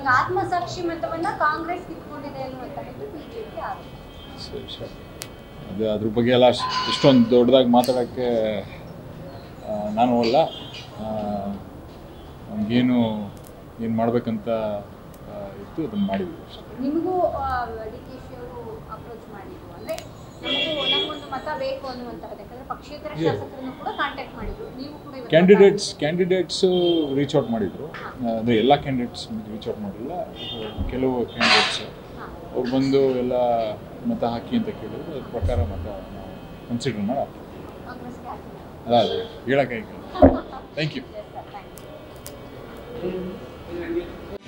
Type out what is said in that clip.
ಆತ್ಮಸಾಕ್ಷಿ ಮತವನ್ನ ಕಾಂಗ್ರೆಸ್ ಕಿತ್ಕೊಂಡಿದೆ ಅನ್ನುವಂಥದ್ದು ಬಿಜೆಪಿ ಆರೋಪ ಸರಿ ಸರಿ ಅದು ಅದ್ರ ಬಗ್ಗೆ ಎಲ್ಲ ಅಷ್ಟ್- ಇಷ್ಟೊಂದು ದೊಡ್ಡದಾಗಿ ಮಾತಾಡೋಕ್ಕೆ ಆ, ನಾನು ಅಲ್ಲ ನಮಗೇನು ಏನು ಮಾಡಬೇಕಂತ ಇತ್ತು ಅದನ್ನು ಮಾಡಿದ್ವಿ ಅಷ್ಟೇ ನಿಮಗೂ ಡಿ ಕೆ ಶಿ ಅವರು ಅಪ್ರೋಚ್ ಮಾಡಿದ್ರು ಅಂದ್ರೆ ನಮಗೂ ನಮಗೊಂದು ಮತ ಬೇಕು ಅನ್ನುವಂಥದ್ದು ಯಾಕಂದ್ರೆ ಪಕ್ಷೇತರ Yeah. ಶಾಸಕರನ್ನು ಕೂಡ ಕಾಂಟ್ಯಾಕ್ಟ್ ಮಾಡಿದ್ರು ನೀವು ಕೂಡ ಇವತ್ತು ಕ್ಯಾಂಡಿಡೇಟ್ಸ್ ಕ್ಯಾಂಡಿಡೇಟ್ಸು ರೀಚ್ ಔಟ್ ಮಾಡಿದರು ಅಂದರೆ ಎಲ್ಲ ಕ್ಯಾಂಡಿಡೇಟ್ಸ್ ರೀಚ್ ಔಟ್ ಮಾಡಿಲ್ಲ ಕೆಲವು ಕ್ಯಾಂಡಿಡೇಟ್ಸ್ ಹಾ. ಅವ್ರು ಬಂದು ಎಲ್ಲ ಮತ ಹಾಕಿ ಅಂತ ಕೇಳಿದ್ರು ಅದ್ರ ಪ್ರಕಾರ ಮತ ನಾವು ಕನ್ಸಿಡರ್ ಮಾಡಿ ಹಾಕ್ತೀವಿ ಕಾಂಗ್ರೆಸ್ಗೆ ಹಾಕಿಲ್ಲ ಅಲ್ಲ ಅದು ಹೇಳೋಕ್ಕಾಗಿಲ್ಲ thank you Yes, sir. Thank you.